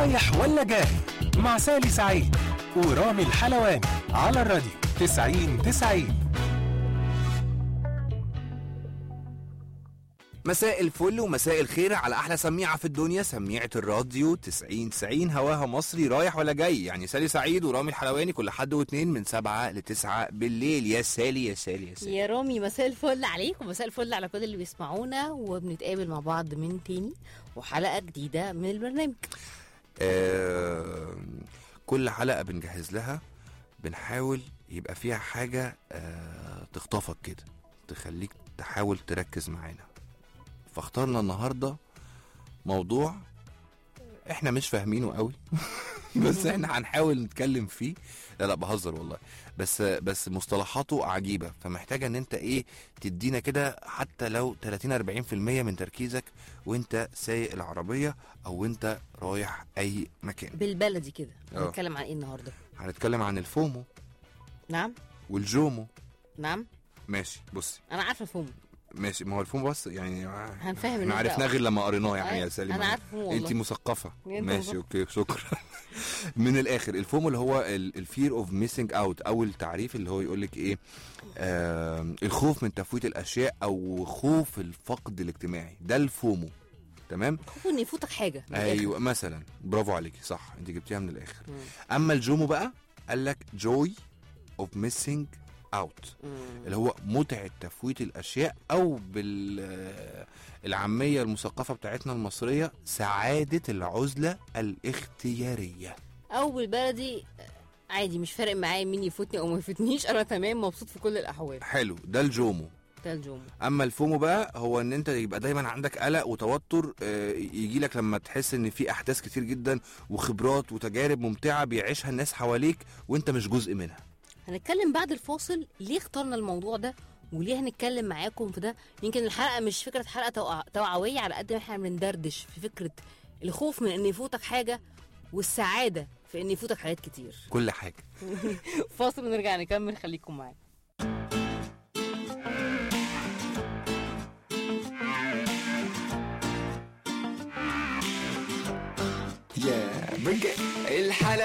رايح ولا جاي مع سالي سعيد ورامي الحلواني على الراديو 90 90 مساء الفل ومساء الخير على احلى سميعه في الدنيا سميعه الراديو 90 90 هواها مصري رايح ولا جاي يعني سالي سعيد ورامي الحلواني كل حد واثنين من سبعة لتسعة بالليل يا سالي يا سالي يا سالي يا رامي مساء الفل عليك ومساء الفل على كل اللي بيسمعونا وبنتقابل مع بعض من تاني وحلقة جديدة من البرنامج آه كل حلقه بنجهز لها بنحاول يبقى فيها حاجه آه تخطفك كده تخليك تحاول تركز معانا فاخترنا النهارده موضوع احنا مش فاهمينه قوي بس احنا هنحاول نتكلم فيه لا لا بهزر والله بس بس مصطلحاته عجيبه فمحتاجه ان انت ايه تدينا كده حتى لو 30 40% من تركيزك وانت سايق العربيه او انت رايح اي مكان بالبلدي كده اه. هنتكلم عن ايه النهارده هنتكلم عن الفومو نعم والجومو نعم ماشي بصي انا عارفه فهم ماشي ما هو الفومو بس يعني هنفهم احنا الناس عرفناه بقى. غير لما قريناه يعني يا أيوة، سالي انا عارفه فهم والله انت مثقفه انت ماشي مثقف. اوكي شكرا من الاخر الفومو اللي هو الفير اوف ميسنج اوت او التعريف اللي هو يقول لك ايه آه الخوف من تفويت الاشياء او خوف الفقد الاجتماعي ده الفومو تمام خوف ان يفوتك حاجه من الآخر. ايوه مثلا برافو عليكي صح انت جبتيها من الاخر مم. اما الجومو بقى قال لك جوي اوف ميسنج اوت مم. اللي هو متعة تفويت الأشياء أو بالعامية المثقفة بتاعتنا المصرية سعادة العزلة الاختيارية او بالبلدي عادي مش فارق معايا مين يفوتني او ما يفوتنيش انا تمام مبسوط في كل الاحوال حلو ده الجومو ده الجوم أما الفومو بقى هو إن أنت يبقى دايما عندك قلق وتوتر يجي لك لما تحس إن في أحداث كتير جدا وخبرات وتجارب ممتعة بيعيشها الناس حواليك وأنت مش جزء منها هنتكلم بعد الفاصل ليه اخترنا الموضوع ده وليه هنتكلم معاكم في ده يمكن الحلقه مش فكره حلقه توع- توعويه على قد ما احنا بندردش في فكره الخوف من ان يفوتك حاجه والسعاده في ان يفوتك حاجات كتير كل حاجة فاصل ونرجع نكمل خليكم معانا يا بجد الحلقة